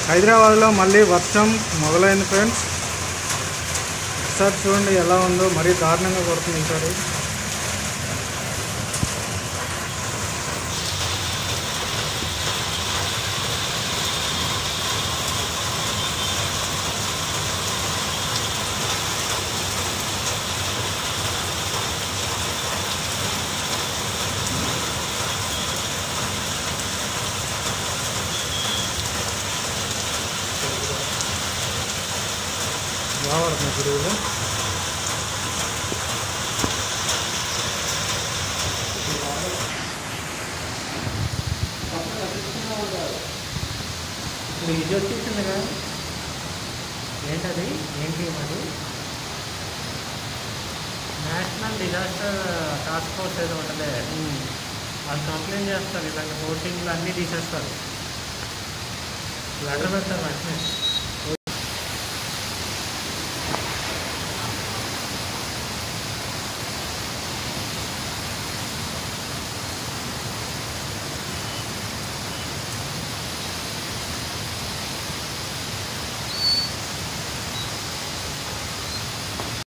హైదరాబాద్లో మళ్ళీ వర్షం మొదలైంది ఫ్రెండ్స్ ఒకసారి చూడండి ఎలా ఉందో మరీ దారుణంగా కొడుతుంది ఈసారి బాగా పడుతుంది గురువులు ఇప్పుడు ఇది వచ్చేసింది కదా ఏంటది ఏంటి అది నేషనల్ డిజాస్టర్ టాస్క్ ఫోర్స్ ఏదో ఉండలే వాళ్ళు కంప్లైంట్ చేస్తారు ఇలాంటి హోర్డింగ్లు అన్నీ తీసేస్తారు లెటర్ పెడతారు వెంటనే